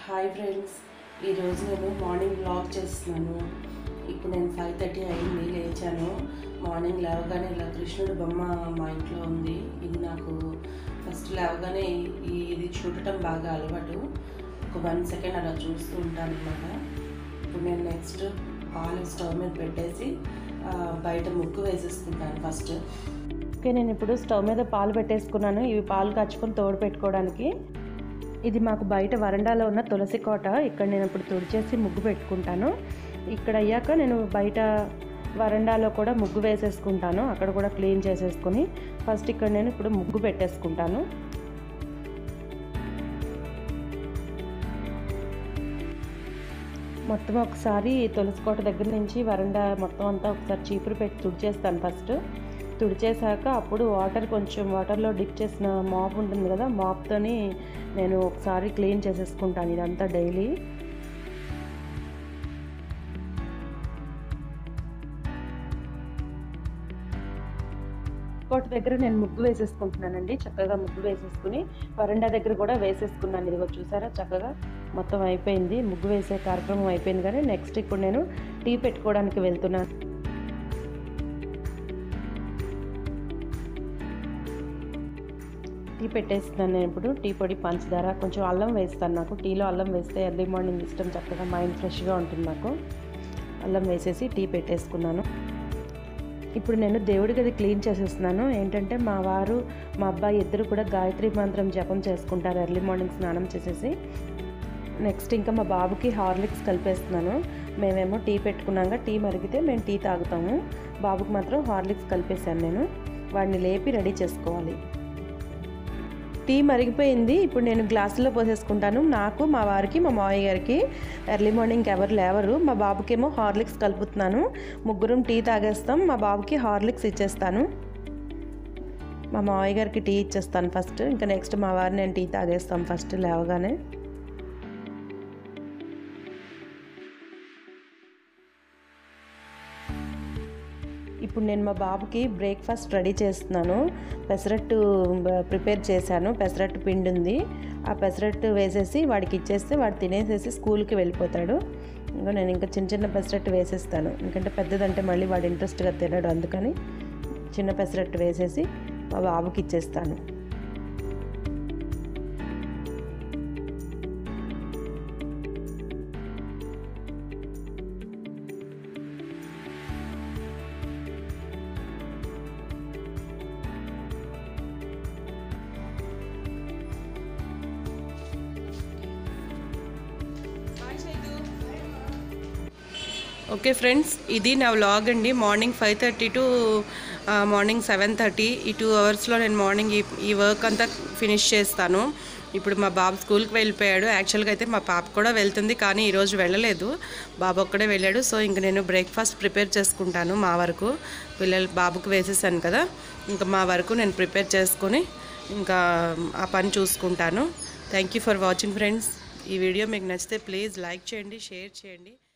hi friends ఈరోజు నేను morning blog చేస్తున్నాను ఇప్పుడు నేను ఫైవ్ థర్టీ అయింది లేచాను మార్నింగ్ లేవగానే ఇలా కృష్ణుడు బొమ్మ మా ఇంట్లో ఉంది ఇది నాకు ఫస్ట్ లేవగానే ఈ ఇది చూడటం బాగా అలవాటు ఒక వన్ సెకండ్ అలా చూస్తూ ఉంటాను అనమాట ఇప్పుడు నేను నెక్స్ట్ పాలు స్టవ్ మీద పెట్టేసి ఆ, బయట ముగ్గు వేసేసుకుంటాను ఫస్ట్ ఓకే నేను ఇప్పుడు స్టవ్ మీద పాలు పెట్టేసుకున్నాను ఇవి పాలు కాచుకొని తోడు పెట్టుకోవడానికి ఇది మాకు బయట వరండాలో ఉన్న తులసి కోట ఇక్కడ నేను ఇప్పుడు తుడిచేసి ముగ్గు పెట్టుకుంటాను ఇక్కడ అయ్యాక నేను బయట వరండాలో కూడా ముగ్గు వేసేసుకుంటాను అక్కడ కూడా క్లీన్ చేసేసుకొని ఫస్ట్ ఇక్కడ నేను ఇప్పుడు ముగ్గు పెట్టేసుకుంటాను మొత్తం ఒకసారి తులసి కోట దగ్గర నుంచి వరండా మొత్తం అంతా ఒకసారి చీపురు పెట్టి తుడిచేస్తాను ఫస్ట్ తుడిచేసాక అప్పుడు వాటర్ కొంచెం వాటర్లో డిప్ చేసిన మాప్ ఉంటుంది కదా మాప్తోని నేను ఒకసారి క్లీన్ చేసేసుకుంటాను ఇదంతా డైలీ కోట దగ్గర నేను ముగ్గు వేసేసుకుంటున్నానండి చక్కగా ముగ్గు వేసేసుకుని వరండా దగ్గర కూడా వేసేసుకున్నాను ఇదిగో చూసారా చక్కగా మొత్తం అయిపోయింది ముగ్గు వేసే కార్యక్రమం అయిపోయింది కానీ నెక్స్ట్ ఇప్పుడు నేను టీ పెట్టుకోవడానికి వెళ్తున్నాను టీ పెట్టేస్తున్నాను నేను ఇప్పుడు టీ పొడి పంచదార కొంచెం అల్లం వేస్తాను నాకు టీలో అల్లం వేస్తే ఎర్లీ మార్నింగ్ ఇష్టం చక్కగా మైండ్ ఫ్రెష్గా ఉంటుంది నాకు అల్లం వేసేసి టీ పెట్టేసుకున్నాను ఇప్పుడు నేను దేవుడి గది క్లీన్ చేసేస్తున్నాను ఏంటంటే మా వారు మా అబ్బాయి ఇద్దరు కూడా గాయత్రి మంత్రం జపం చేసుకుంటారు ఎర్లీ మార్నింగ్ స్నానం చేసేసి నెక్స్ట్ ఇంకా మా బాబుకి హార్లిక్స్ కలిపేస్తున్నాను మేమేమో టీ పెట్టుకున్నాక టీ మరిగితే మేము టీ తాగుతాము బాబుకి మాత్రం హార్లిక్స్ కలిపేశాను నేను వాడిని లేపి రెడీ చేసుకోవాలి టీ మరిగిపోయింది ఇప్పుడు నేను గ్లాసులో పోసేసుకుంటాను నాకు మా వారికి మా మావయ్య గారికి ఎర్లీ మార్నింగ్ ఎవరు లేవరు మా బాబుకేమో హార్లిక్స్ కలుపుతున్నాను ముగ్గురం టీ తాగేస్తాం మా బాబుకి హార్లిక్స్ ఇచ్చేస్తాను మా మావయ్య గారికి టీ ఇచ్చేస్తాను ఫస్ట్ ఇంకా నెక్స్ట్ మా వారు నేను టీ తాగేస్తాం ఫస్ట్ లేవగానే ఇప్పుడు నేను మా బాబుకి బ్రేక్ఫాస్ట్ రెడీ చేస్తున్నాను పెసరట్టు ప్రిపేర్ చేశాను పెసరట్టు పిండి ఉంది ఆ పెసరట్టు వేసేసి వాడికి ఇచ్చేస్తే వాడు తినేసేసి స్కూల్కి వెళ్ళిపోతాడు ఇంకా నేను ఇంకా చిన్న చిన్న పెసరట్టు వేసేస్తాను ఎందుకంటే పెద్దదంటే మళ్ళీ వాడు ఇంట్రెస్ట్గా తినడు అందుకని చిన్న పెసరట్టు వేసేసి మా బాబుకి ఇచ్చేస్తాను ఓకే ఫ్రెండ్స్ ఇది నా వ్లాగ్ అండి morning five thirty to morning seven thirty ఈ టూ అవర్స్లో నేను మార్నింగ్ ఈ ఈ వర్క్ అంతా ఫినిష్ చేస్తాను ఇప్పుడు మా బాబు స్కూల్కి వెళ్ళిపోయాడు యాక్చువల్గా అయితే మా పాప కూడా వెళ్తుంది కానీ ఈరోజు వెళ్ళలేదు బాబు ఒక్కడే వెళ్ళాడు సో ఇంక నేను బ్రేక్ఫాస్ట్ ప్రిపేర్ చేసుకుంటాను మా వరకు పిల్లలు బాబుకి వేసేసాను కదా ఇంకా మా వరకు నేను ప్రిపేర్ చేసుకొని ఇంకా ఆ పని చూసుకుంటాను thank you for watching friends ఈ వీడియో మీకు నచ్చితే ప్లీజ్ లైక్ చేయండి షేర్ చేయండి